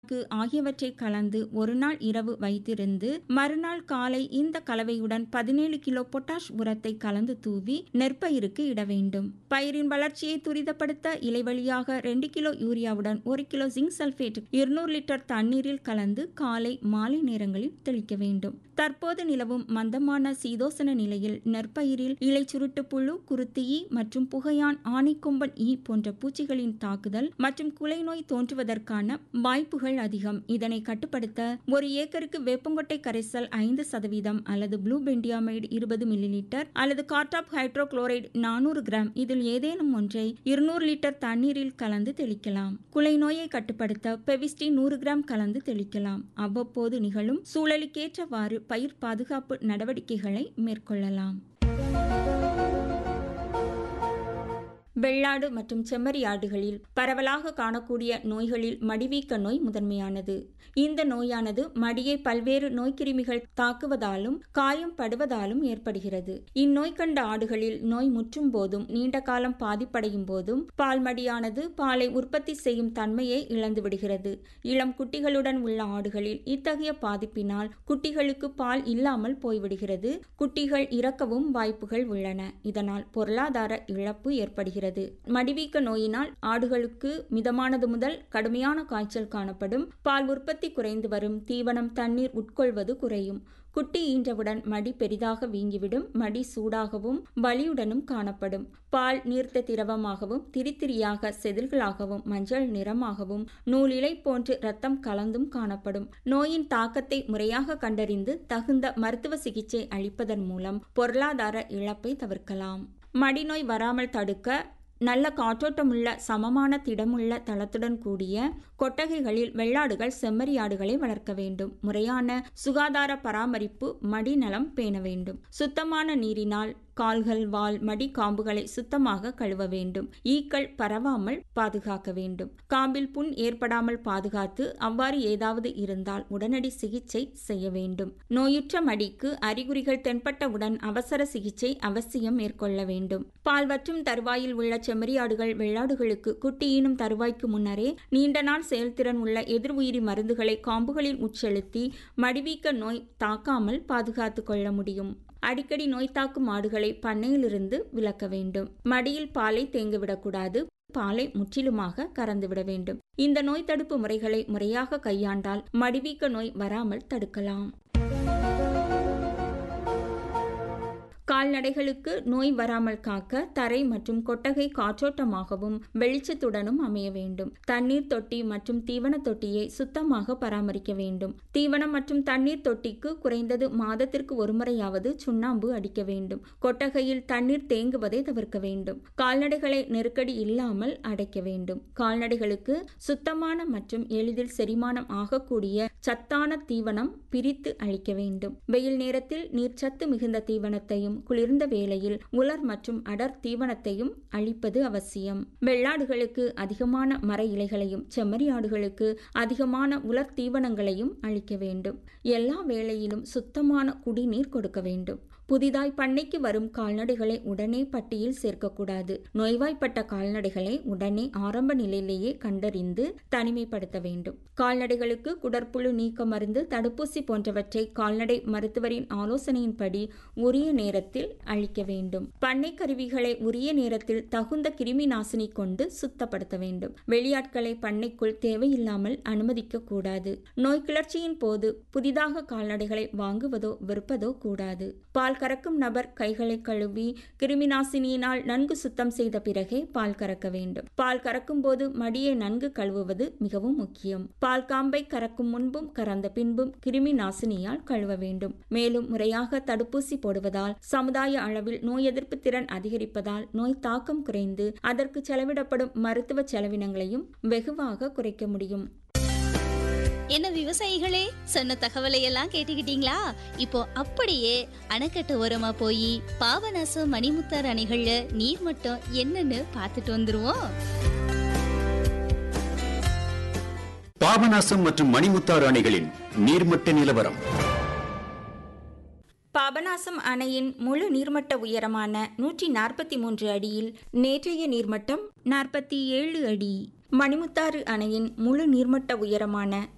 க்கு ஆகியவற்றை கலந்து ஒரு நாள் இரவு வைத்திருந்து மறுநாள் காலை இந்த கலவையுடன் பதினேழு கிலோ பொட்டாஷ் உரத்தை கலந்து தூவி நெற்பயிருக்கு இட வேண்டும் பயிரின் வளர்ச்சியை துரிதப்படுத்த இலை வழியாக ரெண்டு கிலோ யூரியாவுடன் ஒரு கிலோ ஜிங்க் சல்பேட் இருநூறு லிட்டர் தண்ணீரில் கலந்து காலை மாலை நேரங்களில் தெளிக்க வேண்டும் தற்போது நிலவும் மந்தமான சீதோசன நிலையில் நெற்பயிரில் இலை சுருட்டு புழு குருத்தியி மற்றும் புகையான் ஆனைக்கொம்பன் ஈ போன்ற பூச்சிகளின் தாக்குதல் மற்றும் குலை நோய் தோன்றுவதற்கான வாய்ப்புகள் அதிகம் இதனை கட்டுப்படுத்த ஒரு ஏக்கருக்கு வேப்பங்கொட்டை கரைசல் ஐந்து சதவீதம் அல்லது ப்ளூ பெண்டியாமைடு இருபது மில்லிலிட்டர் அல்லது கார்டாப் ஹைட்ரோகுளோரைடு நானூறு கிராம் இதில் ஏதேனும் ஒன்றை இருநூறு லிட்டர் தண்ணீரில் கலந்து தெளிக்கலாம் குலை நோயை கட்டுப்படுத்த பெவிஸ்டி நூறு கிராம் கலந்து தெளிக்கலாம் அவ்வப்போது நிகழும் சூழலுக்கேற்றவாறு பயிர் பாதுகாப்பு நடவடிக்கைகளை மேற்கொள்ளலாம் வெள்ளாடு மற்றும் செம்மறி ஆடுகளில் பரவலாக காணக்கூடிய நோய்களில் மடிவீக்க நோய் முதன்மையானது இந்த நோயானது மடியை பல்வேறு நோய்க்கிருமிகள் தாக்குவதாலும் காயம் படுவதாலும் ஏற்படுகிறது இந்நோய் கண்ட ஆடுகளில் நோய் முற்றும் போதும் நீண்ட காலம் பாதிப்படையும் போதும் பால் மடியானது பாலை உற்பத்தி செய்யும் தன்மையை இழந்து விடுகிறது இளம் குட்டிகளுடன் உள்ள ஆடுகளில் இத்தகைய பாதிப்பினால் குட்டிகளுக்கு பால் இல்லாமல் போய்விடுகிறது குட்டிகள் இறக்கவும் வாய்ப்புகள் உள்ளன இதனால் பொருளாதார இழப்பு ஏற்படுகிறது வருகிறது மடிவீக்க நோயினால் ஆடுகளுக்கு மிதமானது முதல் கடுமையான காய்ச்சல் காணப்படும் பால் உற்பத்தி குறைந்து வரும் தீவனம் தண்ணீர் உட்கொள்வது குறையும் குட்டி ஈன்றவுடன் மடி பெரிதாக வீங்கிவிடும் மடி சூடாகவும் வலியுடனும் காணப்படும் பால் நீர்த்த திரவமாகவும் திரித்திரியாக செதில்களாகவும் மஞ்சள் நிறமாகவும் நூலிலை போன்று இரத்தம் கலந்தும் காணப்படும் நோயின் தாக்கத்தை முறையாக கண்டறிந்து தகுந்த மருத்துவ சிகிச்சை அளிப்பதன் மூலம் பொருளாதார இழப்பை தவிர்க்கலாம் மடிநோய் வராமல் தடுக்க நல்ல காற்றோட்டமுள்ள சமமான திடமுள்ள தளத்துடன் கூடிய கொட்டகைகளில் வெள்ளாடுகள் செம்மறியாடுகளை வளர்க்க வேண்டும் முறையான சுகாதார பராமரிப்பு மடிநலம் பேண வேண்டும் சுத்தமான நீரினால் கால்கள் வால் மடி காம்புகளை சுத்தமாக கழுவ வேண்டும் ஈக்கள் பரவாமல் பாதுகாக்க வேண்டும் காம்பில் புண் ஏற்படாமல் பாதுகாத்து அவ்வாறு ஏதாவது இருந்தால் உடனடி சிகிச்சை செய்ய வேண்டும் நோயுற்ற மடிக்கு அறிகுறிகள் தென்பட்டவுடன் அவசர சிகிச்சை அவசியம் மேற்கொள்ள வேண்டும் பால் வற்றும் தருவாயில் உள்ள செம்மறியாடுகள் வெள்ளாடுகளுக்கு குட்டியினும் தருவாய்க்கு முன்னரே நீண்ட நாள் செயல்திறன் உள்ள எதிர் உயிரி மருந்துகளை காம்புகளில் உட்செலுத்தி மடிவீக்க நோய் தாக்காமல் பாதுகாத்து கொள்ள முடியும் அடிக்கடி நோய் தாக்கும் மாடுகளை பண்ணையிலிருந்து விலக்க வேண்டும் மடியில் பாலை தேங்கிவிடக்கூடாது பாலை முற்றிலுமாக கறந்துவிட வேண்டும் இந்த நோய் தடுப்பு முறைகளை முறையாக கையாண்டால் மடிவீக்க நோய் வராமல் தடுக்கலாம் கால்நடைகளுக்கு நோய் வராமல் காக்க தரை மற்றும் கொட்டகை காற்றோட்டமாகவும் வெளிச்சத்துடனும் அமைய வேண்டும் தண்ணீர் தொட்டி மற்றும் தீவன தொட்டியை சுத்தமாக பராமரிக்க வேண்டும் தீவனம் மற்றும் தண்ணீர் தொட்டிக்கு குறைந்தது மாதத்திற்கு ஒருமுறையாவது சுண்ணாம்பு அடிக்க வேண்டும் கொட்டகையில் தண்ணீர் தேங்குவதை தவிர்க்க வேண்டும் கால்நடைகளை நெருக்கடி இல்லாமல் அடைக்க வேண்டும் கால்நடைகளுக்கு சுத்தமான மற்றும் எளிதில் செரிமானம் ஆகக்கூடிய சத்தான தீவனம் பிரித்து அளிக்க வேண்டும் வெயில் நேரத்தில் நீர்ச்சத்து மிகுந்த தீவனத்தையும் குளிர்ந்த வேளையில் உலர் மற்றும் அடர் தீவனத்தையும் அளிப்பது அவசியம் வெள்ளாடுகளுக்கு அதிகமான மர இலைகளையும் செம்மறி ஆடுகளுக்கு அதிகமான உலர் தீவனங்களையும் அளிக்க வேண்டும் எல்லா வேளையிலும் சுத்தமான குடிநீர் கொடுக்க வேண்டும் புதிதாய் பண்ணைக்கு வரும் கால்நடைகளை உடனே பட்டியில் சேர்க்கக்கூடாது நோய்வாய்ப்பட்ட கால்நடைகளை உடனே ஆரம்ப நிலையிலேயே கண்டறிந்து தனிமைப்படுத்த வேண்டும் கால்நடைகளுக்கு குடற்புழு நீக்க மருந்து தடுப்பூசி போன்றவற்றை கால்நடை மருத்துவரின் ஆலோசனையின்படி உரிய நேரத்தில் அளிக்க வேண்டும் பண்ணை கருவிகளை உரிய நேரத்தில் தகுந்த கிருமி நாசினி கொண்டு சுத்தப்படுத்த வேண்டும் வெளியாட்களை பண்ணைக்குள் தேவையில்லாமல் அனுமதிக்க கூடாது நோய் கிளர்ச்சியின் போது புதிதாக கால்நடைகளை வாங்குவதோ விற்பதோ கூடாது பால் கறக்கும் நபர் கைகளை கழுவி கிருமிநாசினியினால் நன்கு சுத்தம் செய்த பிறகே பால் கறக்க வேண்டும் பால் கறக்கும் போது மடியை நன்கு கழுவுவது மிகவும் முக்கியம் பால் காம்பை கறக்கும் முன்பும் கறந்த பின்பும் கிருமி நாசினியால் கழுவ வேண்டும் மேலும் முறையாக தடுப்பூசி போடுவதால் சமுதாய அளவில் நோய் எதிர்ப்பு திறன் அதிகரிப்பதால் நோய் தாக்கம் குறைந்து அதற்கு செலவிடப்படும் மருத்துவ செலவினங்களையும் வெகுவாக குறைக்க முடியும் என்ன விவசாயிகளே சொன்ன தகவலை எல்லாம் கேட்டுக்கிட்டீங்களா இப்போ அப்படியே அணைக்கட்டு ஓரமா போய் பாபநாசம் மணிமுத்தார் அணைகள்ல நீர் மட்டம் என்னன்னு பார்த்துட்டு வந்துருவோம் பாபநாசம் மற்றும் மணிமுத்தாறு அணைகளின் நீர்மட்ட நிலவரம் பாபநாசம் அணையின் முழு நீர்மட்ட உயரமான நூற்றி நாற்பத்தி மூன்று அடியில் நேற்றைய நீர்மட்டம் நாற்பத்தி ஏழு அடி மணிமுத்தாறு அணையின் முழு நீர்மட்ட உயரமான